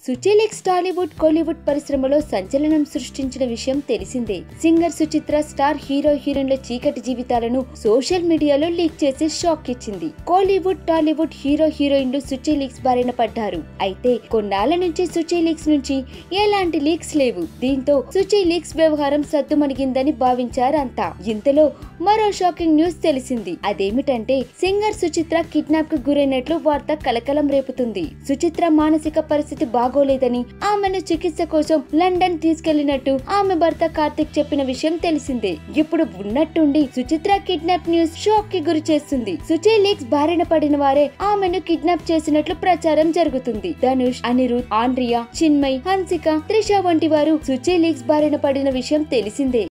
సుచిలిక్స్ టాలీవుడ్ కోలీవుడ్ పరిశ్రమలో సంచలనం సృష్టించిన విషయం తెలిసిందే సింగర్ సుచిత్ర స్టార్ హీరో హీరోయిన్ల చీకటి జీవితాలను సోషల్ మీడియాలో లీక్ చేసి షాక్ ఇచ్చింది కోలీవుడ్ టాలీవుడ్ హీరో హీరోయిన్లు సుచి లీక్స్ బారిన పడ్డారు అయితే కొన్నాళ్ల నుంచి సుచి లీక్స్ నుంచి ఎలాంటి లీక్స్ లేవు దీంతో సుచి లీక్స్ వ్యవహారం సద్దుమణిగిందని భావించారంతా ఇంతలో మరో షాకింగ్ న్యూస్ తెలిసింది అదేమిటంటే సింగర్ సుచిత్ర కిడ్నాప్ కు గురైనట్లు వార్త కలకలం రేపుతుంది సుచిత్ర మానసిక పరిస్థితి బాగోలేదని ఆమెను చికిత్స కోసం లండన్ తీసుకెళ్లినట్టు ఆమె భర్త కార్తిక్ చెప్పిన విషయం తెలిసిందే ఇప్పుడు ఉన్నట్టుండి సుచిత్ర కిడ్నాప్ న్యూస్ షాక్ కి గురి చేస్తుంది సుచి లీక్స్ బారిన పడిన వారే ఆమెను కిడ్నాప్ చేసినట్లు ప్రచారం జరుగుతుంది ధనుష్ అనిరుద్ ఆండ్రియా చిన్మయ్ హన్సిక త్రిష వంటి వారు సుచి లీక్స్ బారిన పడిన విషయం తెలిసిందే